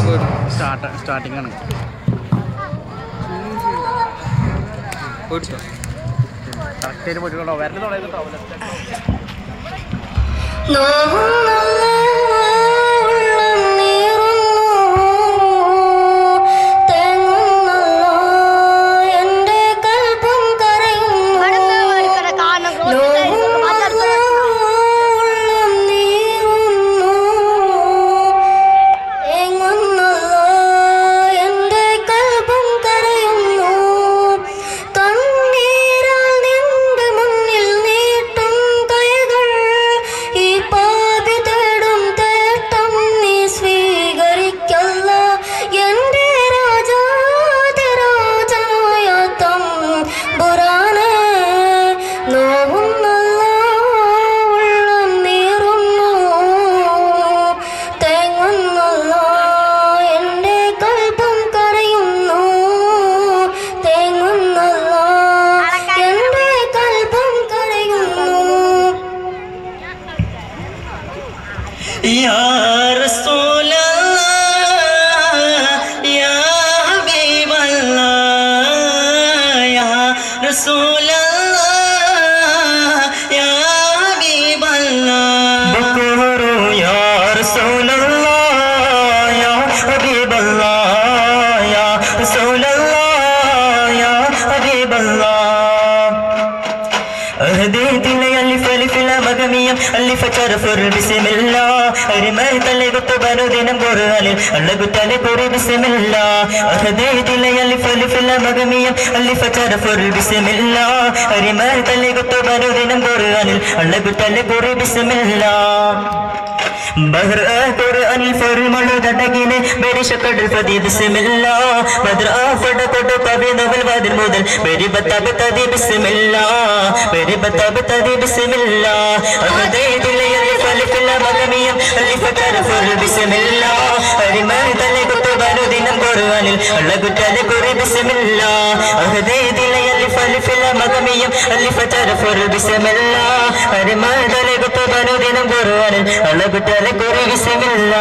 start starting ആണ് കറക്റ്റായിട്ട് പോയിട്ടുണ്ടോ വരല് തുടങ്ങിയിട്ടുണ്ടോ നോവുന്നുള്ള ഉള്ളം നീറുന്നു തേങ്ങുന്നുള്ള എൻ്റെ കൽബും കരയുന്നു നോവുന്നുള്ള ഉള്ളം നീറുന്നു തേങ്ങുന്നുള്ള എൻ്റെ കൽബും കരയുന്നു കണ്ണീരാൽ നിന്റെ മുന്നിൽ നീട്ടും കൈകൾ ഈ പാപി തേടും തേട്ടം നീ സ്വീകരിക്കല്ല എൻ്റെ രാജാതിരാജനായ തമ്പുരാനെ നോവുന്നല്ല ഉള്ളം നീറുന്നു തേങ്ങുന്നല്ല എൻ്റെ കൽബും കരയുന്നു തേങ്ങുന്നല്ല എൻ്റെ കൽബും കരയുന്നു يا رسول الله يا حبيب الله يا رسول الله يا حبيب الله بكروا يا رسول الله يا حبيب الله يا رسول الله يا حبيب الله أهديت لي ألف ألف الأمغميم ألف شرفر بسم الله أرميت لي قطبان دينم قرآن ألقت لي قري بسم الله أهديت لي ألف ألف الأمغميم ألف شرفر بسم الله أرميت لي قطبان دينم قرآن ألقت لي قري بسم الله بهر قرآن الفرمل دടകിനെ ബരിശക്കടൽ ഫതി ബിസ്മില്ല ബദ്ര ഫട കൊട കവി നവൽ വാതിൽ മുതൽ ബരി ബത്ത ബത്തതി ബിസ്മില്ല ബരി ബത്ത ബത്തതി ബിസ്മില്ല അഹദേ ദിലയ ഫലിഫില്ല മഗമിയം അലിഫ തരഫുൽ ബിസ്മില്ല അരിമതലെ കുത്തുബാനു ദിനം ഖുർആനിൽ അള്ളകുറ്റലെ കുറി ബിസ്മില്ല അഹദേ ദിലയ ഫലിഫില്ല മഗമിയം അലിഫ തരഫുൽ ബിസ്മില്ല അരിമതലെ കുത്തുബാനു ദിനം ഖുർആനിൽ അള്ളകുറ്റലെ കുറി ബിസ്മില്ല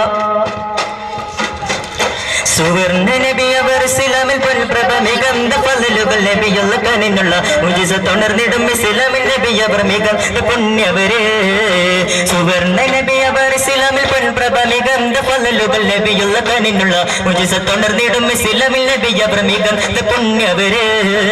സുവർണ നബി അവർ ഇസ്ലാമിൽ പൊൻപ്രഭ മികந்த പലലുകൾ നബിയുള്ള കനിനുള്ള മുജിസ തുടർന്നിടും ഇസ്ലാമിൽ നബി അവർ മികந்த പുണ്യവരെ സുവർണ നബി അവർ ഇസ്ലാമിൽ പൊൻപ്രഭ മികந்த പലലുകൾ നബിയുള്ള കനിനുള്ള മുജിസ തുടർന്നിടും ഇസ്ലാമിൽ നബി അവർ മികந்த പുണ്യവരെ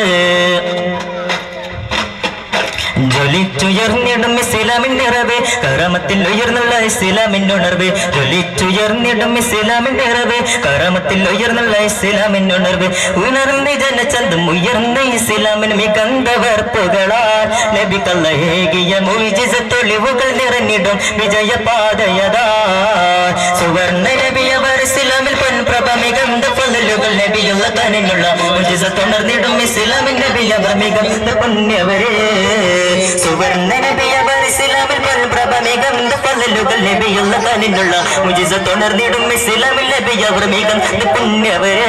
ജ്വലിച്ചുയർന്നിടും ഇസ്ലാമിൻ നിറവ് കറാമത്തിൽ ഉയർന്നുള്ള ഇസ്ലാമിൻ ഉണർവ് ജ്വലിച്ചുയർന്നിടും ഇസ്ലാമിൻ നിറവ് കറാമത്തിൽ ഉയർന്നുള്ള ഇസ്ലാമിൻ ഉണർവ് ഉണർന്ന് ജനചന്തം ഉയർന്ന ഇസ്ലാമിൻ മികന്തവർ പുകളാൽ നബി കള്ളേകിയ മുജിസ തൊളിവുകൾ നിറഞ്ഞിടും വിജയ പാതയതാ സുവർണ നബി അവർ ഇസ്ലാമിൽ പൊൻപ്രഭ മികந்த പലലുകൾ നബിയുള്ള തനിനുള്ള മുജിസ തുടർന്നിടും ഇസ്ലാമിൻ നബി അവർ മികந்த പുണ്യവരെ സുവർണ നബി അവർ ഇസ്ലാമിൽ പൊൻപ്രഭ മികந்த പലലുകൾ നബിയുള്ള തനിനുള്ള മുജിസ തുടർന്നിടും ഇസ്ലാമിൽ നബി അവർ മികந்த പുണ്യവരെ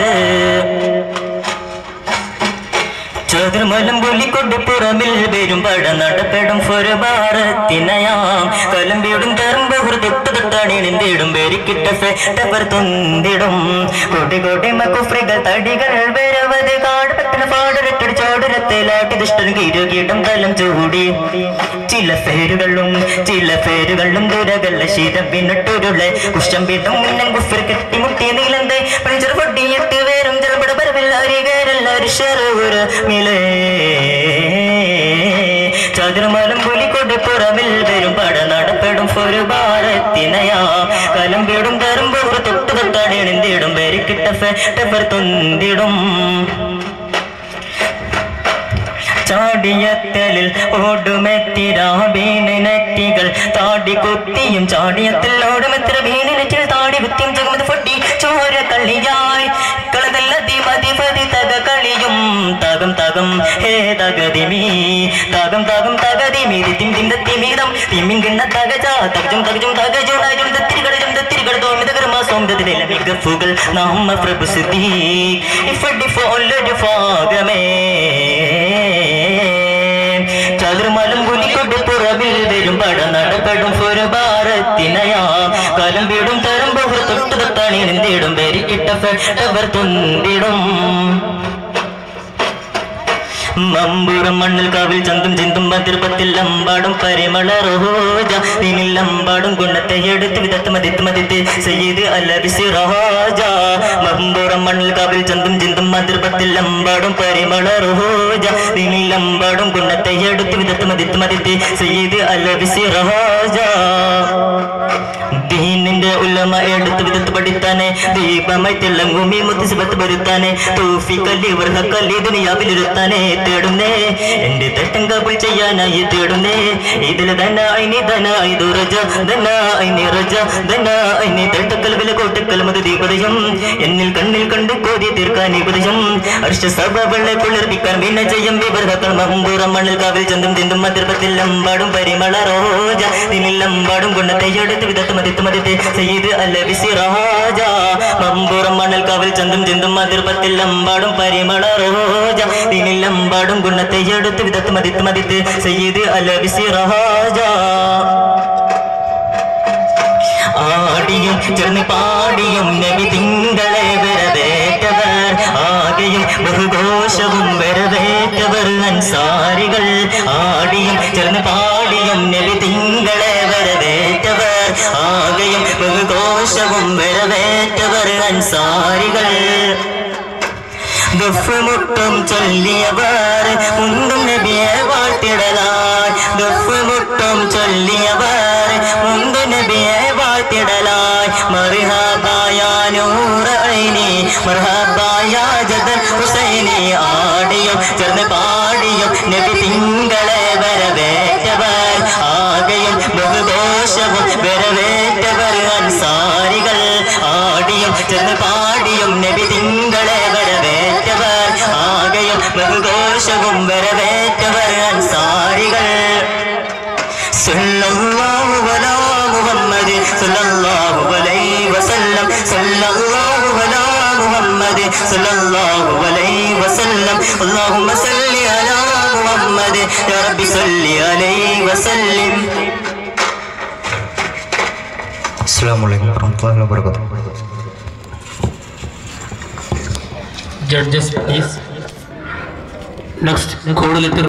ചതുർമലം പുലിക്കൊട്ട് പുറമിൽ വരും പട നടപ്പെടും ഫൊരുഭാരത്തിനയാം കലമ്പിടും കറമ്പ് തൊട്ട് തൊട്ടണിണിന്തിടും പേരിക്കിട്ട ഫെട്ടവർ തൊന്തിടും കോടി കോടി മക്കുഫ്രികൾ തടികൾ വരവത് കാട് പെട്ടന പാടരട്ടടി ചോടരത്തിലാട്ടി ദുഷ്ടൻ കിരുകിടും തലം ചൂടി ചില പേരുകളും ചില പേരുകളും ദുരകല്ല ശീതം പിന്നിട്ടുരുളെ കുഷ്ടം പിടും മുന്നം കുഫർ കെട്ടിമുട്ടി നീലന്തെ പഞ്ചർ പൊട്ടിയിട്ട് വേറും ചെറുപട പരവില്ലാരികരെല്ലാരും ഷെറൂര മിലേ ചതുർമലം പുലിക്കൊടി പുറമിൽ വരും പട നടപ്പെടും ഒരു ഭാരത്തിനയാ കലമ്പിടും തരുമ്പോ തൊട്ട് തൊട്ടണിണിന്തിടും പേരിക്കിട്ട ഫെട്ടപ്പർ തൊന്തിടും ചാടിയത്തലിൽ ഓടുമെത്തിരാബീന് നെറ്റികൾ താടി കുത്തിയും ചാടിയത്തിൽ ഓടുമെത്ര ബീന് നെറ്റിൽ താടി കുത്തിയും ജഗമത് പൊട്ടി ചോര കളിയായി കളതല്ല ദിമതിപതി തക കളിയും തകം തകം ഹേ തകതിമീ തകം തകം തകതിമീ തിം തിം തിമീതം തിമ്മിൻ കിണ്ണ തകജ തകജും തകജും തകജുണായും തത്തിരികടജും തത്തിരികടതോ മിതകർമാ സോമിതത്തിലെ മികഫുകൾ നാമ പ്രഭു സിദ്ധി ഇഫടി ഫോലൊരു ഭാഗമേ ചതുർമലം പുലിക്കൊട്ട് പുറവിൽ വരും പട നട നടപെടും ഒരു ഭാരത്തിനയാം കാലം വീടും തരം ബഹു തൊട്ടു തണി നിന്തിടും പേരിക്കിട്ട ഫെട്ടവർ തുന്തിടും മമ്പുറം മണ്ണിൽ കാവിൽ ചന്തും ചിന്തും മതിർപ്പത്തിൽ അമ്പാടും പരിമള റോജ നിന്നിൽ അമ്പാടും ഗുണത്തെ എടുത്ത് വിദത്ത് മതിത്ത് മതിത്ത് സയ്യിദ് അലബിസി റോജ മമ്പുറം മണ്ണിൽ കാവിൽ ചന്തും ചിന്തും മതിർപ്പത്തിൽ അമ്പാടും പരിമള റോജ നിന്നിൽ അമ്പാടും ഗുണത്തെ എടുത്ത് വിദത്ത് മതിത്ത് മതിത്ത് സയ്യിദ് അലബിസി റോജ ദീനിന്റെ ഉലമ എടുത്ത് വിദത്ത് പഠിത്താനെ ദീപമായി തിളങ്ങുമി മുത്തുസിബത്ത് വരുത്താനെ തൂഫിക്കല്ലി വർഹക്കല്ലി ദുനിയാവിലിരുത്താനെ തേടുന്നേ എന്റെ തെറ്റം കബുൾ ചെയ്യാനായി തേടുന്നേ ഇതില് ധനായി നീ ധനായി ദുരജ ധനായി നിറജ ധനായി നീ തെട്ടക്കൽ വില കോട്ടക്കൽ മത് ദീപതയം എന്നിൽ കണ്ണിൽ കണ്ടു കോതി തീർക്കാൻ ഉപദേശം അർഷ സഭ വെള്ളെ കുളിർപ്പിക്കാൻ പിന്നെ ചെയ്യും വിവർഹക്കൾ മമ്പൂറം മണ്ണിൽ കാവിൽ ചന്തും ചിന്തും മതിർപ്പത്തിൽ അമ്പാടും പരിമള റോജ നിന്നിൽ അമ്പാടും ഗുണത്തെ എടുത്ത് വിദത്ത് മതിത്ത് മതിത്ത് സയ്യിദ് അല്ല ബിസി റോജ മമ്പൂറം മണൽ കാവിൽ ചന്തും ചിന്തും മതിർപ്പത്തിൽ അമ്പാടും പരിമള റോജ നിന്നിൽ അമ്പാടും ഗുണത്തെ എടുത്ത് വിദത്ത് മതിത്ത് മതിത്ത് സയ്യിദ് അല്ല ബിസി റോജ ആടിയും ചെന്ന് പാടിയും നബി തിങ്കളെ വരവേറ്റവർ ആകെയും ബഹുഘോഷവും വരവേറ്റവർ അൻസാരികൾ ആടിയും ചേർന്ന് പാടിയും നബി തിങ്കളെ വരവേറ്റവർ ആകെയും ബഹുഘോഷവും വരവേറ്റവർ അൻസാരികൾ ദഫ്മുട്ടും ചൊല്ലിയവർ മുണ്ടും നബിയെ വാഴ്ത്തിടലായി ദഫ്മുട്ടും ചൊല്ലിയവർ മുണ്ടു നബിയെ വാഴ്ത്തിടലായി മർഹബായ നൂറൈനി മർഹബായ ജദൽ ഹുസൈനി ആടിയും ചേർന്ന് പാടിയും നബി തിങ്കളെ വരവേറ്റവർ ആകെയും ബഹുദോഷവും വരവേറ്റവർ അൻസാരികൾ ആടിയും ചേർന്ന് പാടിയും നബി തിങ്കളെ വരവേറ്റവർ ആകെയും ബഹുദോഷവും വരവേറ്റവർ അൻസാരികൾ സല്ലല്ലാഹു അലാ മുഹമ്മദ് സല്ലല്ലാഹു അലൈഹി വസല്ലം സല്ലല്ലാഹു അലാ മുഹമ്മദ് സല്ലല്ലാഹു അലൈഹി വസല്ലം اللهم صل على محمد يا رب صل عليه وسلم അസ്സാം വലൈക്കും വർഹമത്തുള്ളാഹി വബറകാതുഹു judges please next കൂടുതൽ